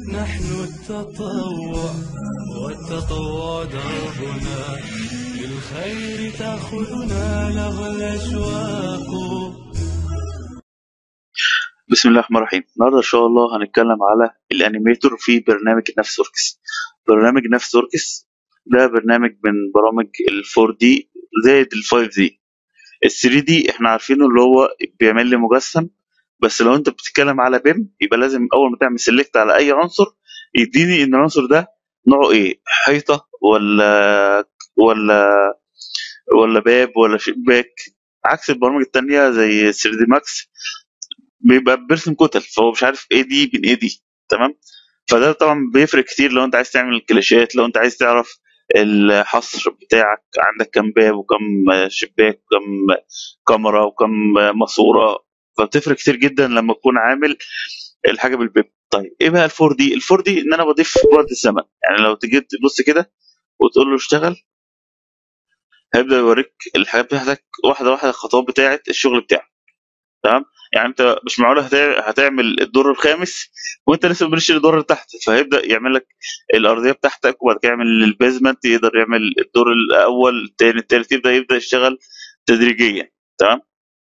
نحن التطوع والتطوع دربنا للخير تأخذنا له الأشواق بسم الله الرحمن الرحيم النهارده ان شاء الله هنتكلم على الانيميتور في برنامج نفس وركس برنامج نفس وركس ده برنامج من برامج ال 4 دي زائد ال 5 دي ال 3 دي احنا عارفينه اللي هو بيعمل لي مجسم بس لو انت بتتكلم على بيم يبقى لازم اول ما تعمل سيلكت على اي عنصر يديني ان العنصر ده نوعه ايه حيطه ولا ولا ولا باب ولا شباك عكس البرامج التانية زي 3 دي ماكس بيبقى بيرسم كتل فهو مش عارف ايه دي من ايه دي تمام فده طبعا بيفرق كتير لو انت عايز تعمل كلاشات لو انت عايز تعرف الحصر بتاعك عندك كم باب وكم شباك وكم كاميرا وكم ماسوره فبتفرق كتير جدا لما تكون عامل الحاجه بالبيب طيب ايه بقى الفور دي الفور دي ان انا بضيف بعد الزمن يعني لو تيجي تبص كده وتقول له اشتغل هيبدا يوريك الحاجات بتاعتك واحده واحده الخطوات بتاعت الشغل بتاعك تمام يعني انت مش معقول هتع- هتعمل الدور الخامس وانت لسه ما بنيتش الدور اللي تحت فهيبدا يعمل لك الارضيه بتاعتك وبعد كده يعمل البيزمنت يقدر يعمل الدور الاول الثاني الثالث يبدا يبدا يشتغل تدريجيا تمام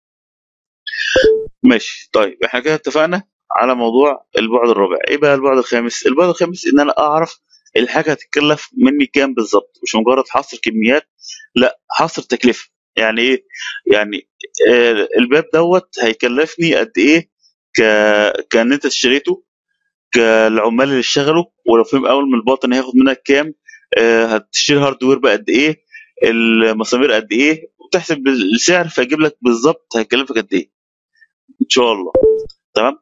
ماشي طيب احنا كده اتفقنا على موضوع البعد الرابع ايه بقى البعد الخامس البعد الخامس ان انا اعرف الحاجه هتتكلف مني كام بالظبط مش مجرد حصر كميات لا حصر تكلفه يعني ايه يعني آه الباب دوت هيكلفني قد ايه ك كان انت اشتريته كالعمال اللي اشتغلوا ولو في اول من الباطن هياخد منك كام آه هتشتري هاردوير بقد ايه المسامير قد ايه وتحسب السعر فيجيب لك بالظبط هيكلفك قد ايه ان شاء الله تمام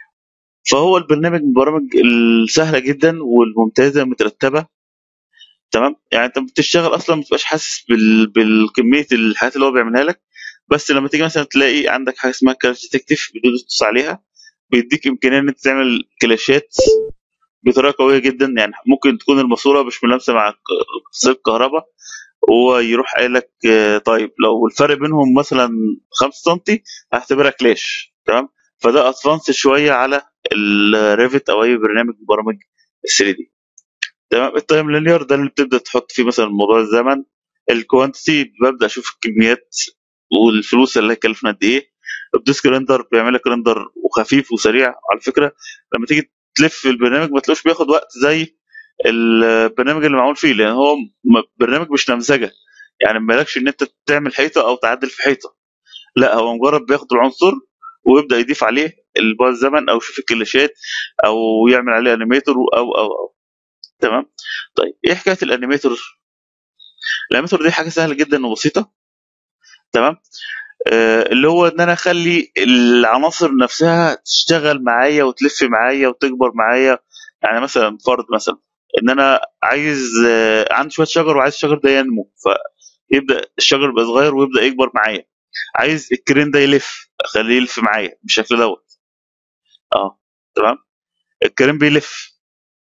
فهو البرنامج من البرامج السهله جدا والممتازه المترتبه تمام يعني انت بتشتغل اصلا ما بتبقاش حاسس بال... بالكميه الحاجات اللي هو بيعملها لك بس لما تيجي مثلا تلاقي عندك حاجه اسمها كلاش ديتكتيف بتدوس عليها بيديك امكانيه ان انت تعمل كلاشات بطريقه قويه جدا يعني ممكن تكون الماسوره مش ملامسه مع سلك كهرباء هو يروح قايل لك آه، طيب لو الفرق بينهم مثلا 5 سم هعتبرها كلاش تمام فده ادفانس شويه على الريفت او اي برنامج من برامج ال 3 دي تمام التايم لينير ده اللي بتبدا تحط فيه مثلا موضوع الزمن الكوانتيتي ببدا اشوف الكميات والفلوس اللي هيكلفنا قد ايه الديسك ريندر بيعمل لك ريندر وخفيف وسريع على فكره لما تيجي تلف البرنامج ما تلاقوش بياخد وقت زي البرنامج اللي معمول فيه لان هو م- برنامج مش نمذجه يعني مالكش ان انت تعمل حيطه او تعدل في حيطه لا هو مجرد بياخد العنصر ويبدا يضيف عليه الباص الزمن او يشوف الكلاشات او يعمل عليه انيميتور او او او تمام طيب ايه حكايه الانيميتور الانيميتور دي حاجه سهله جدا وبسيطه تمام آه اللي هو ان انا اخلي العناصر نفسها تشتغل معايا وتلف معايا وتكبر معايا يعني مثلا فرض مثلا ان انا عايز آه عندي شويه شجر وعايز الشجر ده ينمو فيبدا الشجر يبقى صغير ويبدا يكبر معايا عايز الكرين ده يلف اخليه يلف معايا بالشكل دوت اه تمام الكرين بيلف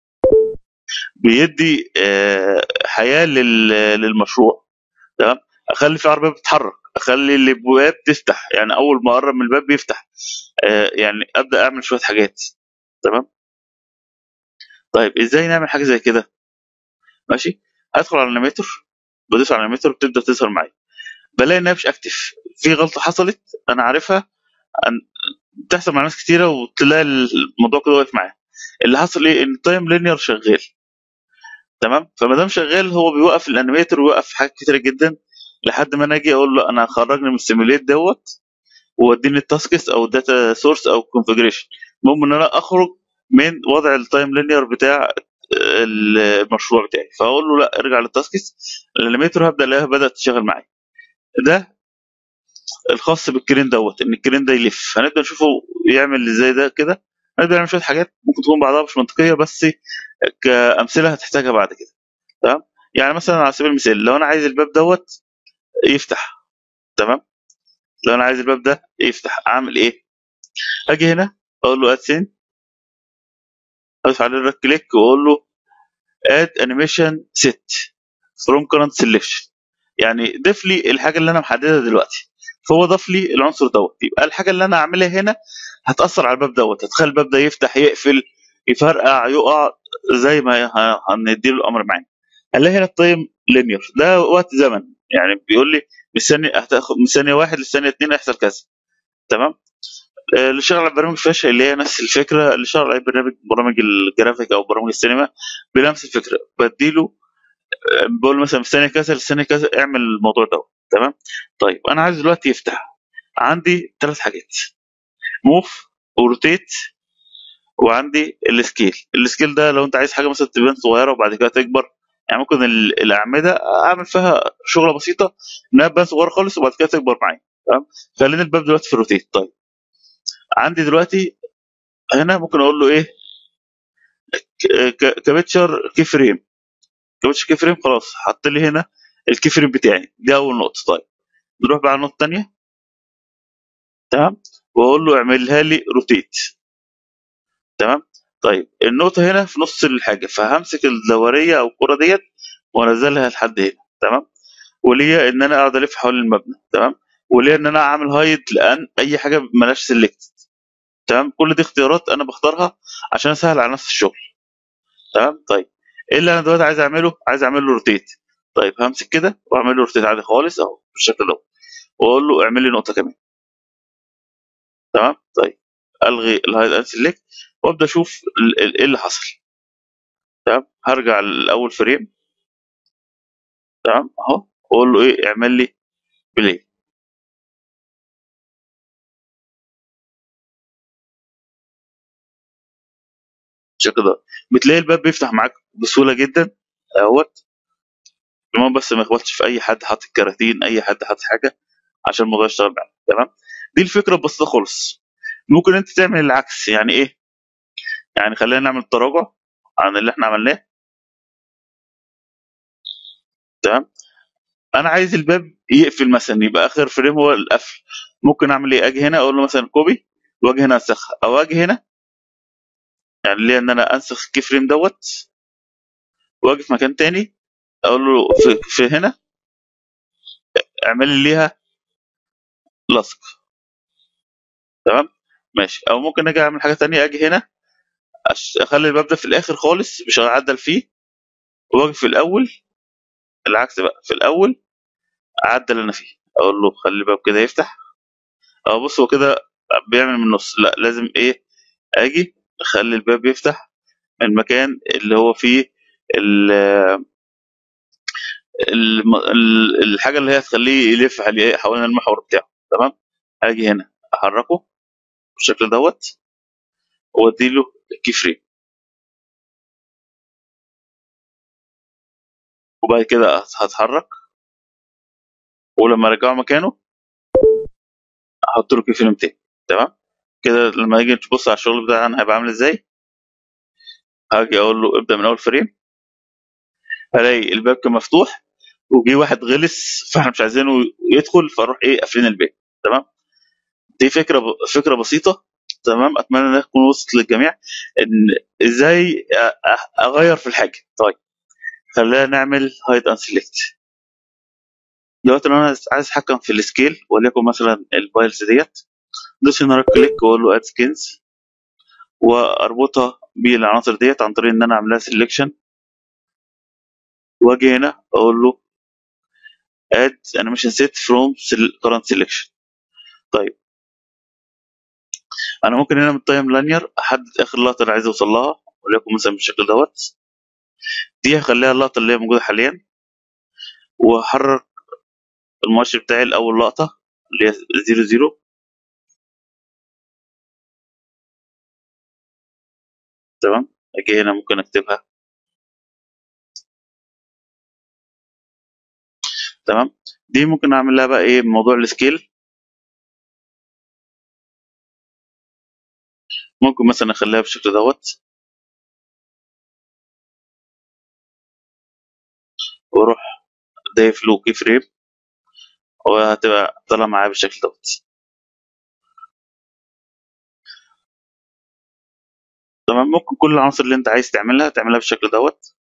بيدي آه، حياه لل- للمشروع تمام اخلي في عربيه بتتحرك اخلي الابواب تفتح يعني اول ما اقرب من الباب بيفتح آه، يعني ابدا اعمل شويه حاجات تمام طيب ازاي نعمل حاجه زي كده ماشي هدخل على الانيميتور بدوس على الانيميتور بتبدا تظهر معايا بلاقي انها مش اكتف في غلطه حصلت انا عارفها أن بتحصل مع ناس كتيره وتلاقي الموضوع كده واقف معايا اللي حصل ايه ان التايم لينير شغال تمام فما دام شغال هو بيوقف الانيميتور ويوقف حاجات كتيره جدا لحد ما انا اجي اقول له انا خرجني من السيميوليت دوت ووديني التاسكس او الداتا سورس او الكونفجريشن المهم ان انا اخرج من وضع التايم لينير بتاع المشروع بتاعي فاقول له لا ارجع للتاسكس الانيميتور هبدا الاقيها بدات تشتغل معايا ده الخاص بالكرين دوت ان الكرين ده يلف هنبدا نشوفه يعمل ازاي ده كده هنبدا نعمل شويه حاجات ممكن تكون بعضها مش منطقيه بس كامثله هتحتاجها بعد كده تمام يعني مثلا على سبيل المثال لو انا عايز الباب دوت يفتح تمام لو انا عايز الباب ده يفتح اعمل ايه اجي هنا اقول له اد سين ادوس على الرايت كليك واقول له اد انيميشن سيت فروم كرنت سيلكشن يعني ضيف لي الحاجه اللي انا محددها دلوقتي فهو ضاف لي العنصر دوت يبقى الحاجه اللي انا اعملها هنا هتاثر على الباب دوت هتخلي الباب ده يفتح يقفل يفرقع يقع زي ما ه- هنديله الامر معانا هنلاقي هنا التايم لينير ده وقت زمن يعني بيقول لي مستني هتاخد من ثانيه واحد لثانيه اتنين هيحصل كذا تمام آه، اللي شغال على برامج فلاش اللي هي نفس الفكره اللي شغال على برنامج برامج الجرافيك او برامج السينما بنفس الفكره بديله آه، بقول له مثلا في ثانيه كذا لثانيه كذا اعمل الموضوع ده تمام طيب انا عايز دلوقتي يفتح عندي ثلاث حاجات موف وروتيت وعندي السكيل السكيل ده لو انت عايز حاجه مثلا تبان صغيره وبعد كده تكبر يعني ممكن ال- الاعمده اعمل فيها شغله بسيطه انها تبان صغيره خالص وبعد كده تكبر معايا تمام خلينا الباب دلوقتي في الروتيت طيب عندي دلوقتي هنا ممكن اقول له ايه ك- كابتشر كي فريم كابتشر كي فريم خلاص حط لي هنا الكي فريم بتاعي دي اول نقطه طيب نروح بقى على النقطه الثانيه تمام واقول له اعملها لي روتيت تمام طيب النقطه هنا في نص الحاجه فهمسك الدوريه او الكره ديت وانزلها لحد هنا تمام وليا ان انا اقعد الف حول المبنى تمام وليا ان انا اعمل هايد لان اي حاجه ملهاش سيلكت تمام كل دي اختيارات انا بختارها عشان اسهل على نفس الشغل تمام طيب ايه اللي انا دلوقتي عايز اعمله عايز اعمل له روتيت طيب همسك كده واعمل له روتيت عادي خالص اهو بالشكل ده واقول له اعمل لي نقطه كمان تمام طيب الغي الهايد اند سيلكت وابدا اشوف ال- ال- ايه اللي حصل تمام هرجع لاول فريم تمام اهو واقول له ايه اعمل لي بلاي بالشكل ده بتلاقي الباب بيفتح معاك بسهوله جدا اهوت المهم بس ما يخبطش في اي حد حاطط كراتين اي حد حاطط حاجه عشان الموضوع يشتغل معاك تمام دي الفكره البسيطه خالص ممكن انت تعمل العكس يعني ايه يعني خلينا نعمل تراجع عن اللي احنا عملناه تمام انا عايز الباب يقفل مثلا يبقى اخر فريم هو القفل ممكن اعمل ايه اجي هنا اقول له مثلا كوبي واجي هنا انسخها او اجي هنا يعني ليه ان انا انسخ الكي فريم دوت واجي في مكان تاني اقول له في, في هنا اعمل لي ليها لصق تمام ماشي او ممكن اجي اعمل حاجه تانية اجي هنا أش- اخلي الباب ده في الاخر خالص مش هعدل فيه واجي في الاول العكس بقى في الاول اعدل انا فيه اقول له خلي الباب كده يفتح او بص هو كده بيعمل من النص لا لازم ايه اجي اخلي الباب يفتح من المكان اللي هو فيه ال الم- ال- الحاجه اللي هي هتخليه يلف حوالي- حوالين المحور بتاعه تمام اجي هنا احركه بالشكل دوت واديله الكي فريم وبعد كده هتحرك ولما ارجعه مكانه احط له كي فريم تاني تمام كده لما نيجي تبص على الشغل بتاعنا هيبقى عامل ازاي هاجي اقول له ابدا من اول فريم هلاقي الباب كان مفتوح وجي واحد غلس فاحنا مش عايزينه يدخل فاروح ايه قافلين الباب تمام دي فكره ب... فكره بسيطه تمام اتمنى انها تكون وصلت للجميع ان ازاي أ- أ- اغير في الحاجه طيب خلينا نعمل هايد ان سيلكت دلوقتي لو انا عايز اتحكم في السكيل وليكن مثلا الفايلز ديت دوس هنا رايت كليك واقول له اد سكينز واربطها بالعناصر ديت عن طريق ان انا اعملها سيلكشن واجي هنا اقول له اد انيميشن سيت فروم كرنت سيلكشن طيب انا ممكن هنا من التايم لانير احدد اخر لقطه انا عايز اوصل لها وليكن مثلا بالشكل دوت دي هخليها اللقطه اللي هي موجوده حاليا واحرك المؤشر بتاعي لاول لقطه اللي هي 00 تمام اجي هنا ممكن اكتبها تمام دي ممكن اعمل لها بقى ايه موضوع السكيل ممكن مثلا اخليها بالشكل دوت واروح ضايف له كي فريم وهتبقى طالعه معايا بالشكل دوت تمام ممكن كل العناصر اللي انت عايز تعملها تعملها بالشكل دوت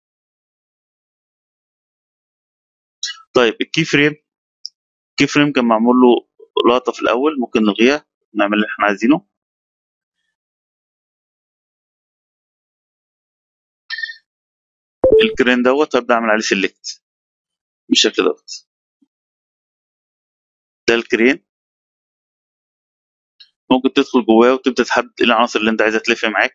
طيب الكي فريم الكي فريم كان معمول له لقطه في الاول ممكن نلغيها نعمل اللي احنا عايزينه الكرين دوت هبدا اعمل عليه سيلكت بالشكل دوت ده الكرين ممكن تدخل جواه وتبدا تحدد ايه العناصر اللي انت عايزها تلف معاك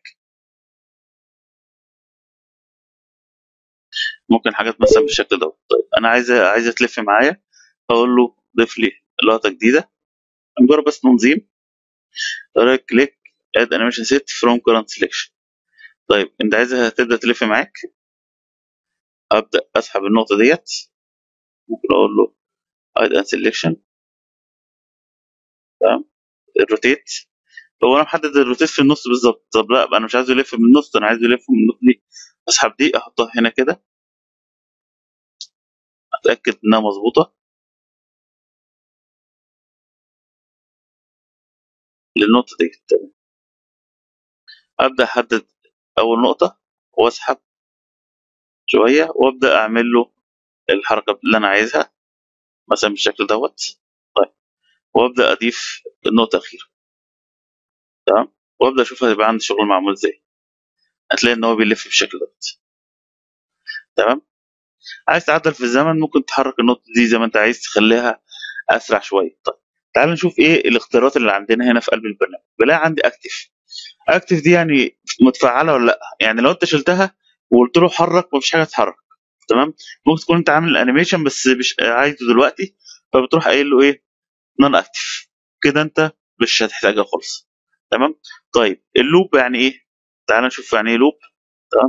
ممكن حاجات مثلا بالشكل دوت طيب انا عايزه عايزه تلف معايا اقول له ضيف لي لقطه جديده مجرد بس تنظيم رايت كليك اد انيميشن سيت فروم كورنت سelection طيب انت عايزها تبدا تلف معاك ابدا اسحب النقطه ديت ممكن اقول له اد ان سelection تمام الروتيت هو انا محدد الروتيت في النص بالظبط طب لا انا مش عايزه يلف من النص انا عايزه يلف من النص دي اسحب دي احطها هنا كده اتاكد انها مظبوطه للنقطه دي تمام ابدا احدد اول نقطه واسحب شويه وابدا اعمل له الحركه اللي انا عايزها مثلا بالشكل دوت طيب وابدا اضيف النقطه الاخيره تمام وابدا اشوف هيبقى عندي شغل معمول ازاي هتلاقي ان هو بيلف بالشكل دوت تمام عايز تعدل في الزمن ممكن تحرك النقطه دي زي ما انت عايز تخليها اسرع شويه طيب تعال نشوف ايه الاختيارات اللي عندنا هنا في قلب البرنامج بلاقي عندي اكتف اكتف دي يعني متفعله ولا لا يعني لو انت شلتها وقلت له حرك مفيش حاجه تتحرك تمام ممكن تكون انت عامل الانيميشن بس مش عايزه دلوقتي فبتروح قايل له ايه نون اكتف كده انت مش هتحتاجها خالص تمام طيب اللوب يعني ايه تعال نشوف يعني ايه لوب تمام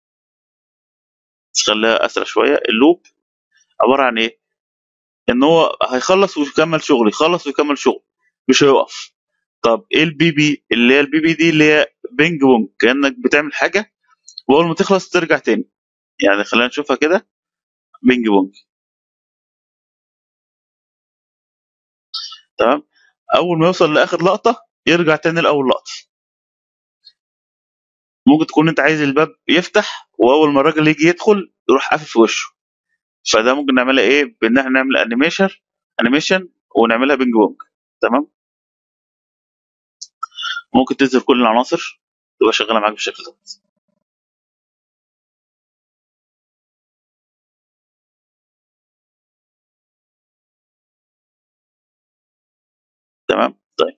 خليها اسرع شويه اللوب عباره عن ايه ان هو هيخلص ويكمل شغل يخلص ويكمل شغل مش هيقف طب ايه البي بي اللي هي البي بي دي اللي هي بينج بونج كانك بتعمل حاجه واول ما تخلص ترجع تاني يعني خلينا نشوفها كده بينج بونج تمام اول ما يوصل لاخر لقطه يرجع تاني لاول لقطه ممكن تكون انت عايز الباب يفتح واول ما الراجل يجي يدخل يروح قافل في وشه فده ممكن نعملها ايه بان احنا نعمل انيميشن انيميشن ونعملها بينج بونج تمام ممكن تظهر كل العناصر تبقى شغاله معاك بالشكل ده تمام طيب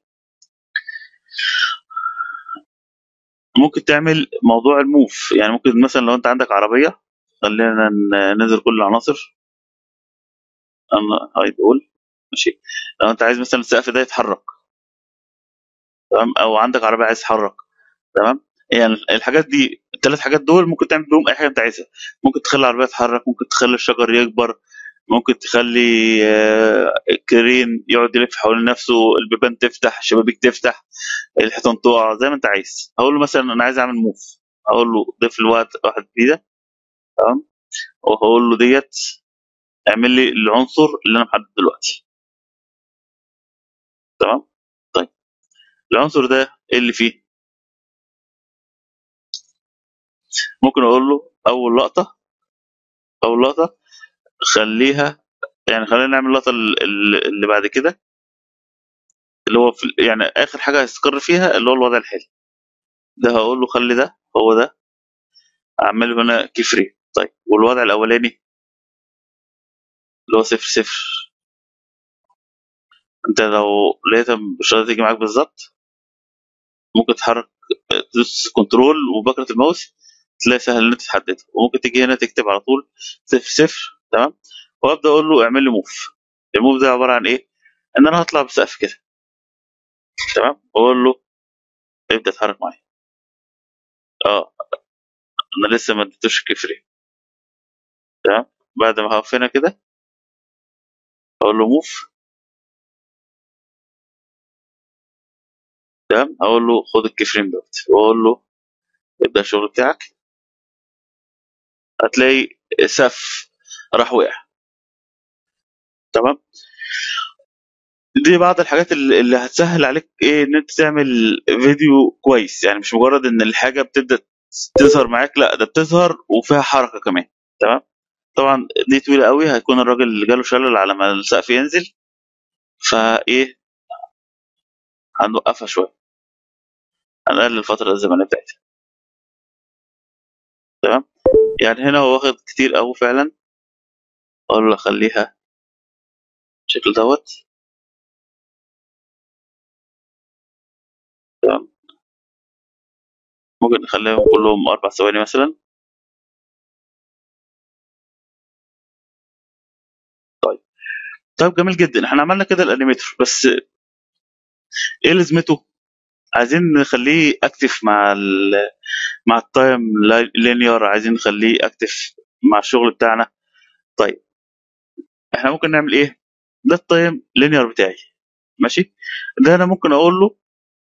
ممكن تعمل موضوع الموف يعني ممكن مثلا لو انت عندك عربيه خلينا ن- ننزل كل العناصر انا هايد اول ماشي لو انت عايز مثلا السقف ده يتحرك تمام او عندك عربيه عايز تتحرك تمام يعني الحاجات دي الثلاث حاجات دول ممكن تعمل بيهم اي حاجه انت عايزها ممكن تخلي العربيه تتحرك ممكن تخلي الشجر يكبر ممكن تخلي آه، الكرين يقعد يلف حوالين نفسه البيبان تفتح الشبابيك تفتح الحيطان تقع زي ما انت عايز هقول له مثلا انا عايز اعمل موف هقول له ضيف لي وقت واحد جديده تمام وهقول له ديت اعمل لي العنصر اللي انا محدد دلوقتي تمام طيب العنصر ده ايه اللي فيه ممكن اقول له اول لقطه اول لقطه خليها يعني خلينا نعمل اللقطه ال- ال- اللي بعد كده اللي هو في يعني اخر حاجه هيستقر فيها اللي هو الوضع الحالي ده هقول له خلي ده هو ده اعمله هنا كي فري طيب والوضع الاولاني اللي هو صفر صفر انت لو لقيتها مش راضية تيجي معاك بالظبط ممكن تحرك تدوس كنترول وبكرة الماوس تلاقي سهل ان انت تحددها وممكن تيجي هنا تكتب على طول صفر صفر تمام وابدا اقول له اعمل لي موف الموف ده عباره عن ايه ان انا هطلع بسقف كده تمام واقول له ابدا اتحرك معايا اه انا لسه ما اديتوش كفري تمام بعد ما هقف هنا كده اقول له موف تمام اقول له خد الكفرين دوت واقول له ابدا الشغل بتاعك هتلاقي سقف راح وقع تمام دي بعض الحاجات اللي اللي هتسهل عليك ايه ان انت تعمل فيديو كويس يعني مش مجرد ان الحاجه بتبدا تظهر معاك لا ده بتظهر وفيها حركه كمان تمام طبعا دي طويله قوي هيكون الراجل اللي جاله شلل على ما السقف ينزل فايه هنوقفها شويه هنقلل الفتره الزمنيه بتاعتها تمام يعني هنا هو واخد كتير أوي فعلا اقول له خليها بالشكل دوت تمام ممكن نخليهم كلهم أربع ثواني مثلا طيب طيب جميل جدا احنا عملنا كده الانيميتور بس ايه لازمته عايزين نخليه اكتف مع ال مع التايم لينير عايزين نخليه اكتف مع الشغل بتاعنا طيب احنا ممكن نعمل ايه ده التايم لينير بتاعي ماشي ده انا ممكن اقول له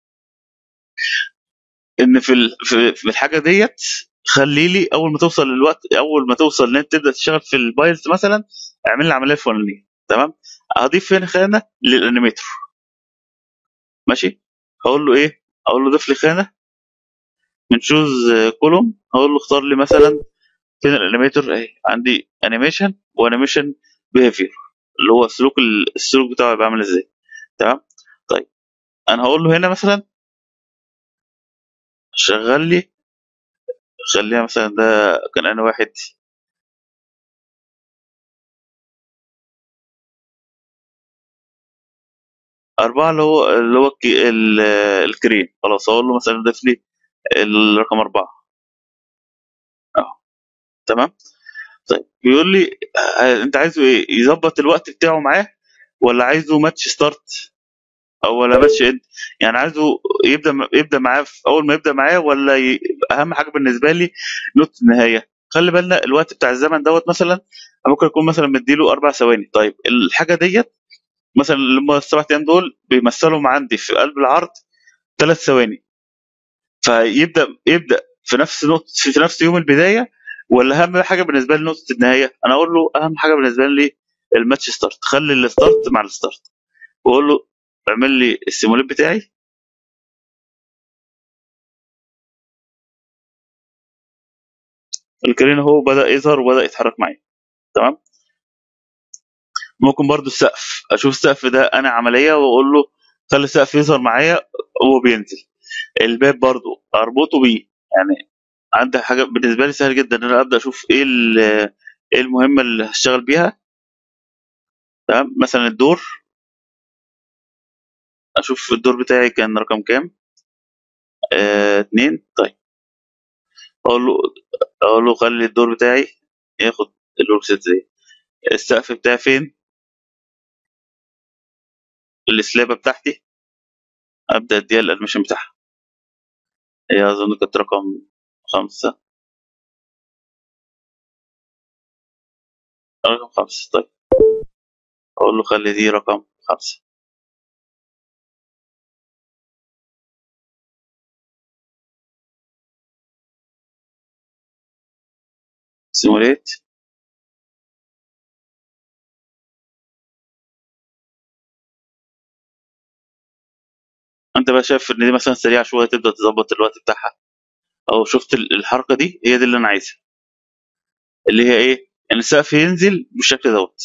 ان في ال- في في الحاجه ديت خلي لي اول ما توصل للوقت اول ما توصل ان انت تبدا تشتغل في البايلز مثلا اعمل لي العمليه الفلانيه تمام هضيف هنا خانه للانيميتور ماشي هقول له ايه اقول له ضيف لي خانه من شوز كولوم هقول له اختار لي مثلا فين الانيميتور اهي عندي انيميشن وانيميشن بيهيفير اللي هو السلوك السلوك بتاعه هيبقى عامل ازاي تمام طيب انا هقول له هنا مثلا شغل لي خليها مثلا ده كان انا واحد أربعة اللي هو اللي هو الكي- ال- الكريم خلاص أقول له مثلا ضيف لي الرقم أربعة أهو تمام طيب بيقول لي آه، أنت عايزه إيه يظبط الوقت بتاعه معاه ولا عايزه ماتش ستارت أو ولا ماتش إند يعني عايزه يبدأ يبدأ معاه في أول ما يبدأ معاه ولا ي... أهم حاجة بالنسبة لي نقطة النهاية خلي بالنا الوقت بتاع الزمن دوت مثلا ممكن يكون مثلا مديله أربع ثواني طيب الحاجة ديت مثلا اللي هم السبع أيام دول بيمثلهم عندي في قلب العرض ثلاث ثواني فيبدا يبدا في نفس نقطه في نفس يوم البدايه ولا اهم حاجه بالنسبه لي نقطه النهايه انا اقول له اهم حاجه بالنسبه لي الماتش ستارت خلي الستارت مع الستارت واقول له اعمل لي السيموليت بتاعي الكرين هو بدا يظهر وبدا يتحرك معايا تمام ممكن برضو السقف اشوف السقف ده انا عمليه واقول له خلي السقف يظهر معايا وهو بينزل الباب برضو اربطه بيه يعني عندي حاجه بالنسبه لي سهل جدا ان انا ابدا اشوف ايه ال- ايه المهمه اللي هشتغل بيها تمام مثلا الدور اشوف الدور بتاعي كان رقم كام آه، اتنين طيب اقول له اقول له خلي الدور بتاعي ياخد الورك سيت دي السقف بتاعي فين السلابه بتاعتي ابدا اديها الادميشن بتاعها هي اظن كانت رقم خمسة رقم خمسة طيب اقول له خلي دي رقم خمسة سيموليت انت بقى شايف ان دي مثلا سريعه شويه تبدا تظبط الوقت بتاعها او شفت ال- الحركه دي هي دي اللي انا عايزها اللي هي ايه ان السقف ينزل بالشكل دوت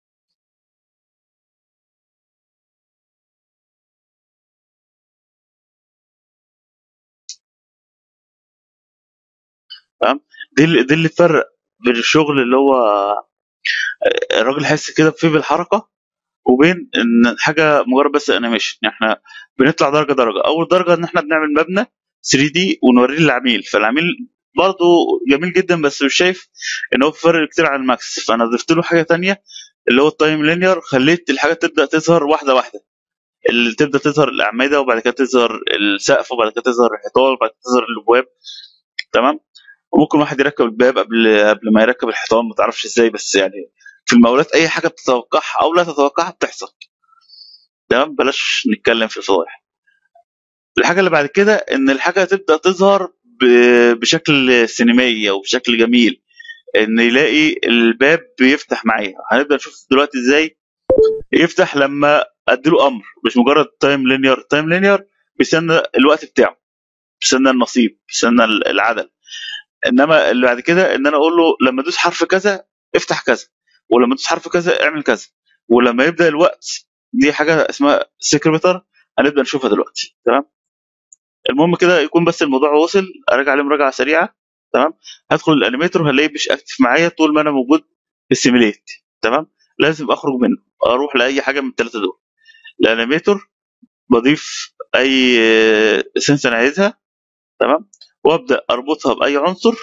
تمام دي اللي دي اللي تفرق بين الشغل اللي هو الراجل يحس كده فيه بالحركه وبين ان حاجه مجرد بس انيميشن يعني احنا بنطلع درجه درجه اول درجه ان احنا بنعمل مبنى 3 دي ونوريه للعميل فالعميل برضه جميل جدا بس مش شايف ان هو في فرق كتير عن الماكس فانا ضفت له حاجه تانية اللي هو التايم لينير خليت الحاجه تبدا تظهر واحده واحده اللي تبدا تظهر الاعمده وبعد كده تظهر السقف وبعد كده تظهر الحيطان وبعد كده تظهر الابواب تمام وممكن واحد يركب الباب قبل قبل ما يركب الحيطان ما تعرفش ازاي بس يعني في المقاولات اي حاجه بتتوقعها او لا تتوقعها بتحصل تمام بلاش نتكلم في الفضايح الحاجه اللي بعد كده ان الحاجه تبدا تظهر ب- بشكل سينمائي او بشكل جميل ان يلاقي الباب بيفتح معايا هنبدا نشوف دلوقتي ازاي يفتح لما اديله امر مش مجرد تايم لينير تايم لينير بيستنى الوقت بتاعه بيستنى النصيب بيستنى العدد انما اللي بعد كده ان انا اقول له لما تدوس حرف كذا افتح كذا ولما تدوس حرف كذا اعمل كذا ولما يبدا الوقت دي حاجه اسمها سكريبتر هنبدا نشوفها دلوقتي تمام المهم كده يكون بس الموضوع وصل اراجع عليه مراجعه سريعه تمام هدخل الانيميتور هلاقيه مش اكتف معايا طول ما انا موجود في السيميليت تمام لازم اخرج منه اروح لاي حاجه من الثلاثه دول الانيميتور بضيف اي سنس انا عايزها تمام وابدا اربطها باي عنصر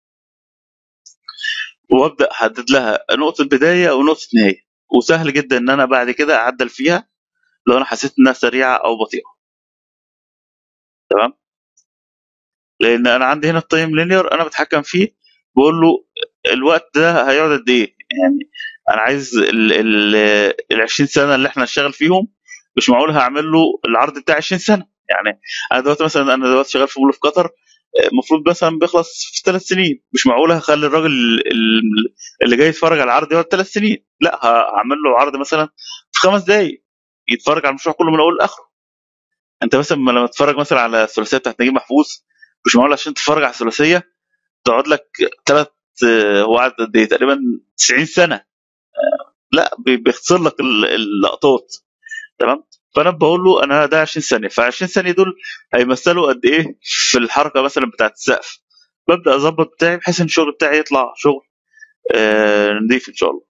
وابدا احدد لها نقطه بدايه او نقطه نهايه وسهل جدا ان انا بعد كده اعدل فيها لو انا حسيت انها سريعه او بطيئه تمام لان انا عندي هنا التايم لينير انا بتحكم فيه بقول له الوقت ده هيقعد قد ايه يعني انا عايز ال ال ال 20 سنه اللي احنا نشتغل فيهم مش معقول هعمل له العرض بتاع 20 سنه يعني انا دلوقتي مثلا انا دلوقتي شغال في مول في قطر المفروض مثلا بيخلص في ثلاث سنين مش معقول هخلي الراجل ال- اللي جاي يتفرج على العرض يقعد ثلاث سنين لا هعمل له عرض مثلا في خمس دقائق يتفرج على المشروع كله من اوله لاخره انت مثلا لما تتفرج مثلا على الثلاثيه بتاعت نجيب محفوظ مش معقول عشان تتفرج على الثلاثيه تقعد لك ثلاث هو قعد قد ايه تقريبا 90 سنه لا بي- بيختصر لك ال- اللقطات تمام فانا بقول له انا ده 20 ثانيه ف 20 ثانيه دول هيمثلوا قد ايه في الحركه مثلا بتاعت السقف ببدا اظبط بتاعي بحيث ان الشغل بتاعي يطلع شغل آه نضيف ان شاء الله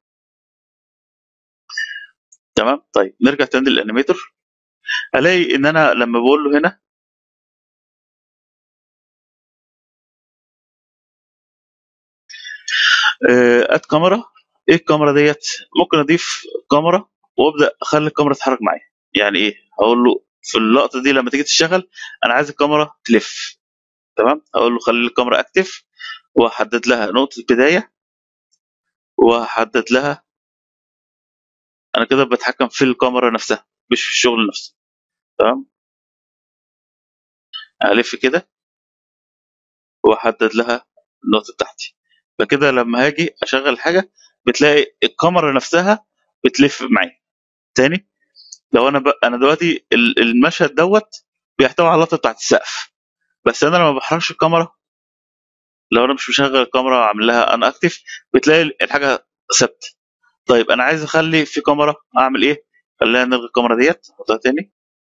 تمام طيب نرجع تاني للانيميتور الاقي ان انا لما بقول له هنا اد كاميرا ايه الكاميرا ديت ممكن اضيف كاميرا وابدا اخلي الكاميرا تتحرك معايا يعني ايه هقول له في اللقطه دي لما تيجي تشتغل انا عايز الكاميرا تلف تمام اقول له خلي الكاميرا اكتف واحدد لها نقطه بدايه واحدد لها انا كده بتحكم في الكاميرا نفسها مش في الشغل نفسه تمام الف كده واحدد لها النقطه بتاعتي فكده لما هاجي اشغل حاجه بتلاقي الكاميرا نفسها بتلف معايا تاني لو انا ب... انا دلوقتي ال- المشهد دوت بيحتوي على اللقطه بتاعت السقف بس انا لما بحركش الكاميرا لو انا مش مشغل الكاميرا وعامل لها انا اكتف بتلاقي الحاجه ثابته طيب انا عايز اخلي في كاميرا اعمل ايه خلينا نلغي الكاميرا ديت احطها تاني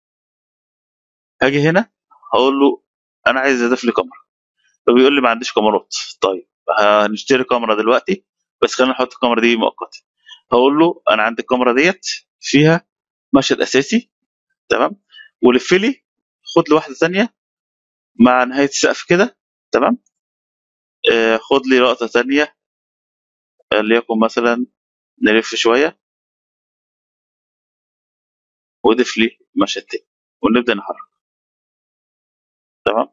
هاجي هنا هقول له انا عايز اضيف لي كاميرا فبيقول لي ما عنديش كاميرات طيب هنشتري كاميرا دلوقتي بس خلينا نحط الكاميرا دي مؤقتا هقول له انا عندي الكاميرا ديت فيها مشهد اساسي تمام ولف لي خد لي واحده ثانيه مع نهايه السقف كده تمام آه خد لي لقطه ثانيه ليكن مثلا نلف شويه وضيف لي مشهد تاني ونبدا نحرك تمام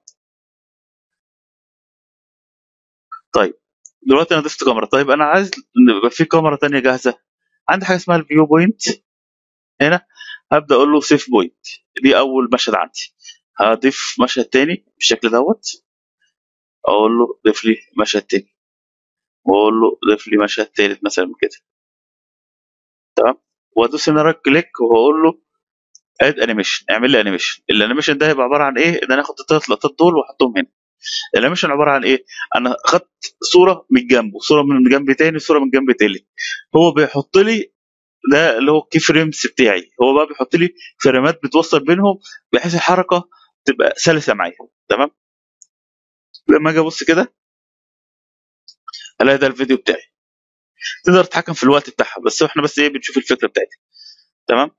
طيب دلوقتي انا ضفت كاميرا طيب انا عايز إن يبقى في كاميرا تانية جاهزه عندي حاجه اسمها الفيو بوينت هنا هبدا اقول له سيف بوينت دي اول مشهد عندي هضيف مشهد تاني بالشكل دوت اقول له ضيف لي مشهد تاني واقول له ضيف لي مشهد تالت مثلا من كده تمام وادوس هنا رايت كليك وهقول له اد انيميشن اعمل لي انيميشن الانيميشن ده هيبقى عباره عن ايه ان انا اخد الثلاث لقطات دول واحطهم هنا الانيميشن عباره عن ايه انا خدت صوره من جنب وصوره من جنب تاني وصوره من جنب تالت هو بيحط لي ده اللي هو الكي فريمز بتاعي هو بقى بيحط لي فريمات بتوصل بينهم بحيث الحركه تبقى سلسه معايا تمام لما اجي ابص كده الاقي ده الفيديو بتاعي تقدر تتحكم في الوقت بتاعها بس احنا بس ايه بنشوف الفكره بتاعتها تمام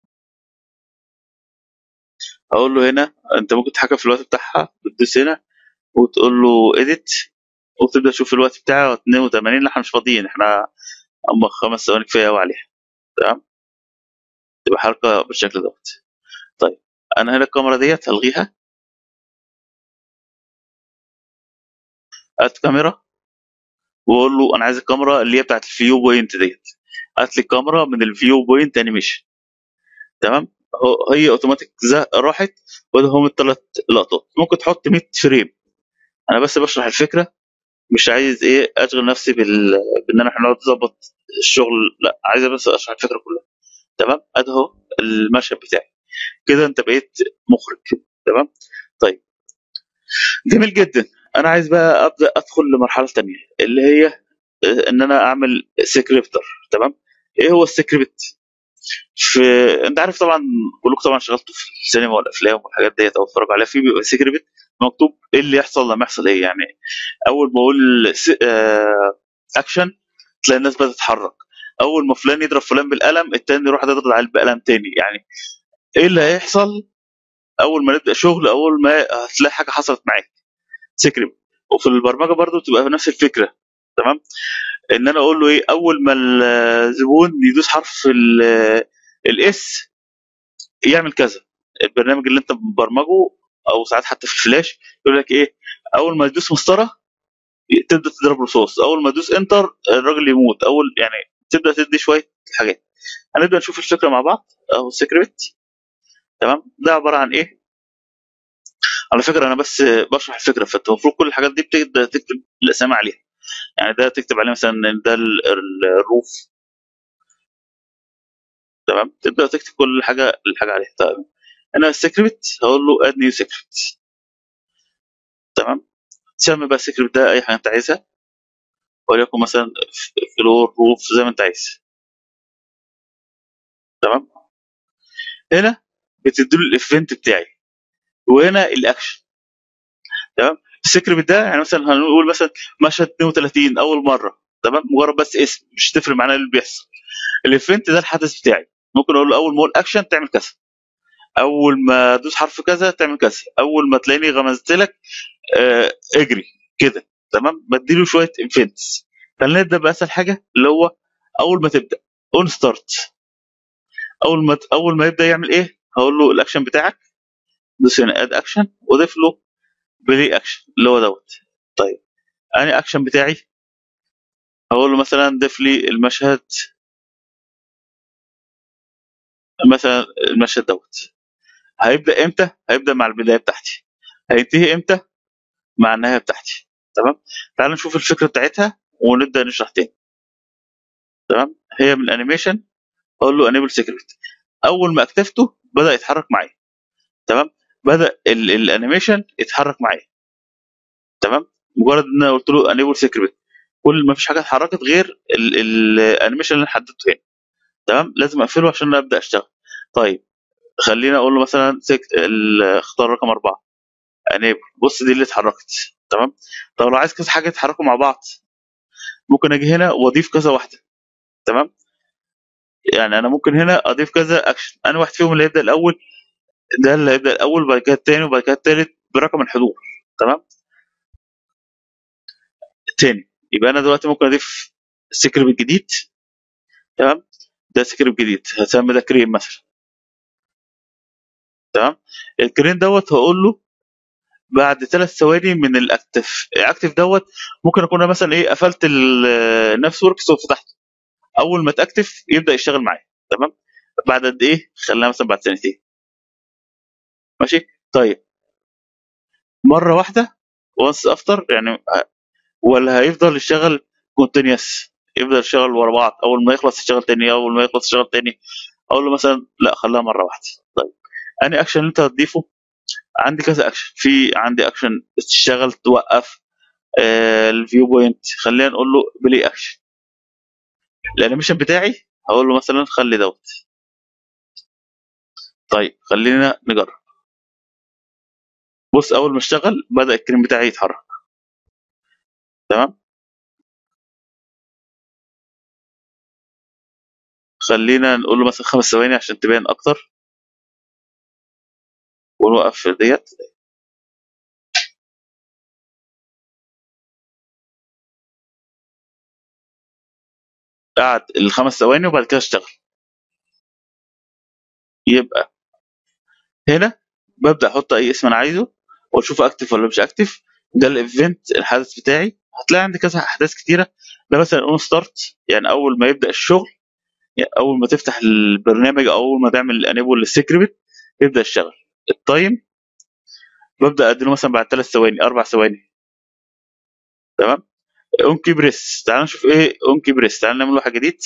اقول له هنا انت ممكن تتحكم في الوقت بتاعها بتدوس هنا وتقول له اديت وتبدا تشوف الوقت بتاعها 82 لا احنا مش فاضيين احنا اما خمس ثواني كفايه قوي عليها تمام تبقى حركه بالشكل دوت طيب انا هنا الكاميرا ديت هلغيها هات كاميرا واقول له انا عايز الكاميرا اللي هي بتاعت الفيو بوينت ديت هات لي الكاميرا من الفيو بوينت انيميشن تمام هو- هي اوتوماتيك زه- راحت وده هم الثلاث لقطات ممكن تحط 100 فريم انا بس بشرح الفكره مش عايز ايه اشغل نفسي بال... بان انا نقعد نظبط الشغل لا عايز بس اشرح الفكره كلها تمام ادي اهو المشهد بتاعي كده انت بقيت مخرج تمام طيب جميل جدا انا عايز بقى ابدا ادخل لمرحله تانية اللي هي آه، ان انا اعمل سكريبتر تمام ايه هو السكريبت في انت عارف طبعا كلكم طبعا اشتغلتوا في السينما والافلام والحاجات ديت او اتفرجوا عليها في بيبقى سكريبت مكتوب ايه اللي يحصل لما يحصل ايه يعني اول ما اقول س- آه، اكشن تلاقي الناس بدات تتحرك اول ما فلان يضرب فلان بالقلم التاني يروح يضرب عليه بقلم تاني يعني ايه اللي هيحصل اول ما نبدا شغل اول ما هتلاقي حاجه حصلت معاك سكريبت وفي البرمجه برضو تبقى نفس الفكره تمام ان انا اقول له ايه اول ما الزبون يدوس حرف الاس يعمل كذا البرنامج اللي انت مبرمجه او ساعات حتى في الفلاش يقول لك ايه اول ما يدوس مسطره تبدا تضرب رصاص اول ما تدوس انتر الراجل يموت اول يعني تبدا تدي شويه حاجات هنبدا نشوف الفكره مع بعض او سكريبت تمام ده عباره عن ايه على فكره انا بس بشرح الفكره فانت المفروض كل الحاجات دي بتبدا تكتب الاسامي عليها يعني ده تكتب عليه مثلا إن ده ال- ال- الروف تمام تبدا تكتب كل حاجه الحاجه عليها طيب انا السكريبت هقول له اد نيو سكريبت تمام تسمي بقى السكريبت ده اي حاجه انت عايزها وليكن مثلا فلور روف زي ما انت عايز تمام هنا بتديله الايفنت بتاعي وهنا الاكشن تمام السكريبت ده يعني مثلا هنقول مثلا مشهد 32 اول مره تمام مجرد بس اسم مش تفرق معانا اللي بيحصل الايفنت ده الحدث بتاعي ممكن اقول له اول ما اقول اكشن تعمل كذا اول ما ادوس حرف كذا تعمل كذا اول ما تلاقيني غمزت لك آه اجري كده تمام بديله شويه ايفنتس خلينا نبدا باسهل حاجه اللي هو اول ما تبدا اون ستارت اول ما اول ما يبدا يعمل ايه هقول له الاكشن بتاعك دوس هنا اد اكشن واضيف له بلاي اكشن اللي هو دوت طيب اني اكشن بتاعي هقول له مثلا ضيف لي المشهد مثلا المشهد دوت هيبدا امتى هيبدا مع البدايه بتاعتي هينتهي امتى مع النهايه بتاعتي تمام تعال نشوف الفكره بتاعتها ونبدا نشرح تاني تمام هي من الانيميشن اقول له انيبل سيكريت اول ما اكتفته بدا يتحرك معايا تمام بدا ال- الانيميشن يتحرك معايا تمام مجرد ان انا قلت له انيبل سيكريت كل ما فيش حاجه اتحركت غير ال- ال- الانيميشن اللي انا حددته هنا تمام لازم اقفله عشان ابدا اشتغل طيب خلينا اقول له مثلا سك... ال- اختار رقم اربعه انيبل بص دي اللي اتحركت تمام طب لو عايز كذا حاجه يتحركوا مع بعض ممكن اجي هنا واضيف كذا واحده تمام يعني انا ممكن هنا اضيف كذا اكشن انا واحد فيهم اللي هيبدا الاول ده اللي هيبدا الاول وبعد كده الثاني وبعد كده الثالث برقم الحضور تمام تاني يبقى انا دلوقتي ممكن اضيف سكريبت جديد تمام ده سكريبت جديد هسمي ده كريم مثلا تمام الكريم دوت هقول له بعد ثلاث ثواني من الاكتف الاكتف دوت ممكن اكون أنا مثلا ايه قفلت النفس وركس وفتحته اول ما تاكتف يبدا يشتغل معايا تمام بعد قد ايه خلينا مثلا بعد سنتين ماشي طيب مره واحده وانس افتر يعني ولا هيفضل يشتغل كونتينيوس يفضل يشتغل ورا بعض اول ما يخلص يشتغل تاني اول ما يخلص يشتغل تاني اقول له مثلا لا خليها مره واحده طيب اني اكشن اللي انت هتضيفه عندي كذا اكشن في عندي اكشن تشتغل توقف آه الفيو بوينت خلينا نقول له بلاي اكشن الانيميشن بتاعي هقول له مثلا خلي دوت طيب خلينا نجرب بص اول ما اشتغل بدا الكريم بتاعي يتحرك تمام خلينا نقول له مثلا خمس ثواني عشان تبان اكتر ونوقف ديت قعد الخمس ثواني وبعد كده اشتغل يبقى هنا ببدا احط اي اسم انا عايزه واشوف اكتف ولا مش اكتف ده الايفنت الحدث بتاعي هتلاقي عندي كذا احداث كتيره ده مثلا اون ستارت يعني اول ما يبدا الشغل يعني اول ما تفتح البرنامج او اول ما تعمل انيبل للسكريبت يبدا يشتغل التايم ببدا اديله مثلا بعد ثلاث ثواني اربع ثواني تمام اون كي بريس تعال نشوف ايه اون كي بريس تعال نعمل له حاجه جديد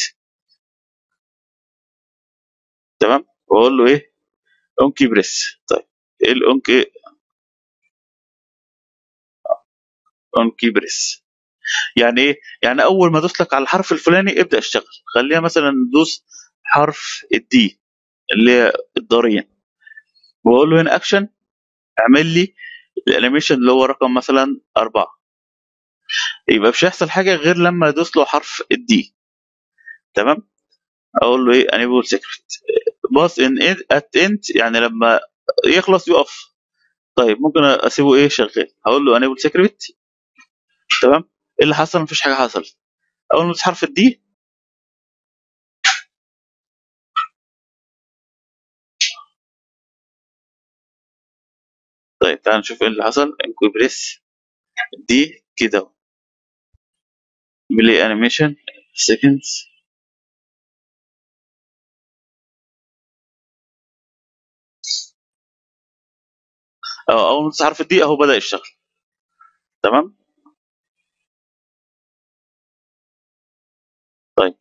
تمام واقول له ايه اون كي بريس طيب ايه الاون كي اون كي بريس يعني ايه يعني اول ما ادوس لك على الحرف الفلاني ابدا اشتغل خلينا مثلا ندوس حرف الدي اللي هي الضاريه واقول له هنا اكشن اعمل لي الانيميشن اللي هو رقم مثلا أربعة يبقى مش هيحصل حاجة غير لما ادوس له حرف الدي تمام اقول له ايه enable secret باص ان ات انت يعني لما يخلص يقف طيب ممكن اسيبه ايه شغال هقول له enable secret تمام ايه اللي حصل مفيش حاجة حصلت اول ما ادوس حرف الدي طيب تعال نشوف ايه اللي حصل انكوبريس دي كده بلاي انيميشن سكندز اه اول ما تحرف الدي اهو بدا يشتغل تمام طيب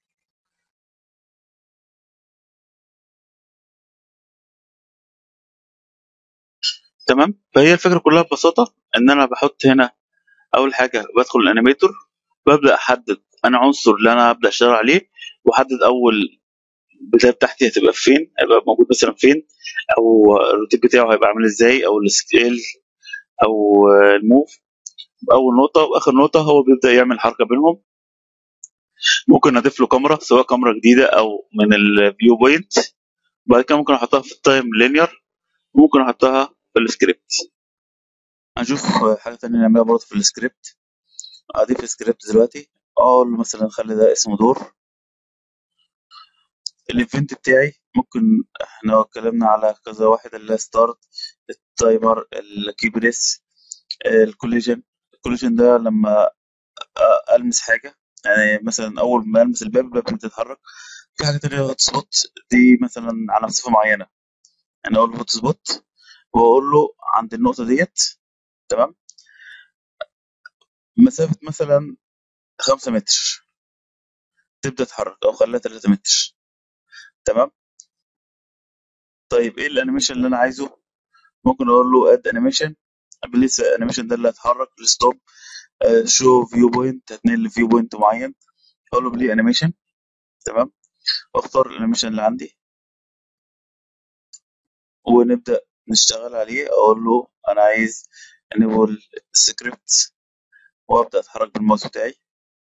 تمام فهي الفكره كلها ببساطه ان انا بحط هنا اول حاجه بدخل الانيميتور ببدا احدد انا عنصر اللي انا هبدا اشتغل عليه واحدد اول البدايه بتاعتي هتبقى فين هيبقى موجود مثلا فين او الروتين بتاعه هيبقى عامل ازاي او السكيل او الموف اول نقطه واخر نقطه هو بيبدا يعمل حركه بينهم ممكن اضيف له كاميرا سواء كاميرا جديده او من الفيو بوينت بعد كده ممكن احطها في التايم لينير ممكن احطها في السكريبت هنشوف حاجه تانية نعملها برضه في السكريبت اضيف السكريبت دلوقتي اقول له مثلا خلي ده اسمه دور الايفنت بتاعي ممكن احنا اتكلمنا على كذا واحد اللي ستارت التايمر الكيبريس الكوليجن الكوليجن ده لما المس حاجه يعني مثلا اول ما المس الباب الباب بتتحرك في حاجه تانية هوت سبوت دي مثلا على مسافه معينه يعني اقول له هوت سبوت واقول له عند النقطه ديت تمام مسافه مثلا خمسة متر تبدا تتحرك او خليها 3 متر تمام طيب ايه الانيميشن اللي انا عايزه ممكن اقول له اد انيميشن بليس انيميشن ده اللي هيتحرك الستوب شو فيو بوينت هتنقل لفيو بوينت معين اقول له بلي انيميشن تمام واختار الانيميشن اللي عندي ونبدا نشتغل عليه اقول له انا عايز انيبل سكريبت وابدا اتحرك بالماوس بتاعي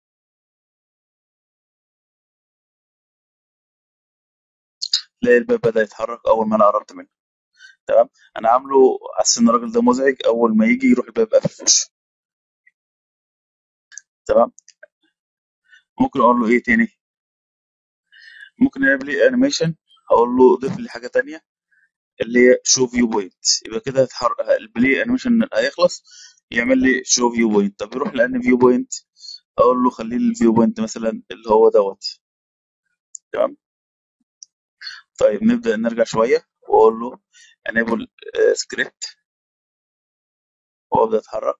تلاقي الباب بدا يتحرك اول ما انا قربت منه تمام انا عامله حاسس ان الراجل ده مزعج اول ما يجي يروح الباب قافل في وشه تمام ممكن اقول له ايه تاني ممكن يعمل لي انيميشن اقول له ضيف لي حاجه تانية اللي هي شو فيو بوينت يبقى كده هتحرك البلاي انيميشن هيخلص يعمل لي شو فيو بوينت طب يروح لان فيو بوينت اقول له خليه الفيو بوينت مثلا اللي هو دوت تمام طيب نبدا نرجع شويه واقول له enable سكريبت وابدا اتحرك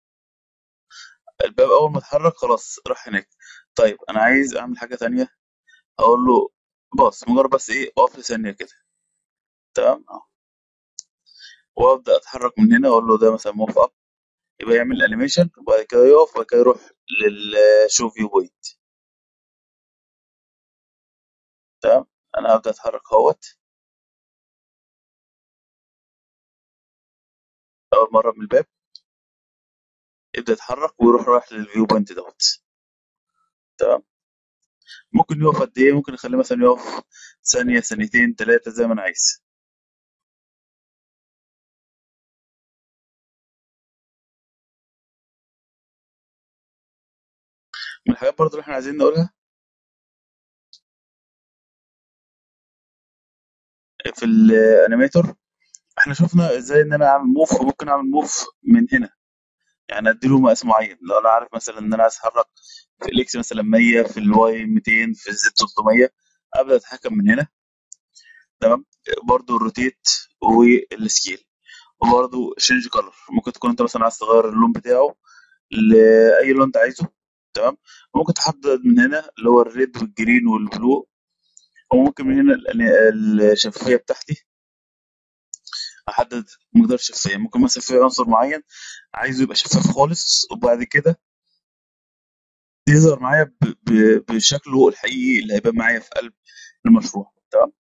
الباب اول ما اتحرك خلاص راح هناك طيب انا عايز اعمل حاجه تانية اقول له باص مجرد بس ايه اقف لي ثانيه كده تمام اهو وابدا اتحرك من هنا اقول له ده مثلا موف اب يبقى يعمل انيميشن وبعد كده يقف وبعد كده يروح للشو فيو بوينت تمام انا هبدا اتحرك اهوت اول مره من الباب يبدا يتحرك ويروح رايح للفيو بوينت دوت تمام ممكن يقف قد ايه ممكن اخليه مثلا يقف ثانيه ثانيتين ثلاثه زي ما انا عايز من الحاجات برضو اللي احنا عايزين نقولها في الانيميتور احنا شفنا ازاي ان انا اعمل موف وممكن اعمل موف من هنا يعني اديله مقاس معين لو انا عارف مثلا ان انا عايز اتحرك في الاكس مثلا 100 في الواي 200 في الزد 300 ابدا اتحكم من هنا تمام برضو الروتيت والسكيل وبرضو شينج كلر ممكن تكون انت مثلا عايز تغير اللون بتاعه لاي لون انت عايزه تمام ممكن تحدد من هنا اللي هو الريد والجرين والبلو وممكن من هنا ال- الشفافيه بتاعتي احدد مقدار الشفافيه ممكن مثلا في عنصر معين عايزه يبقى شفاف خالص وبعد كده يظهر معايا ب- ب- بشكله الحقيقي اللي هيبان معايا في قلب المشروع تمام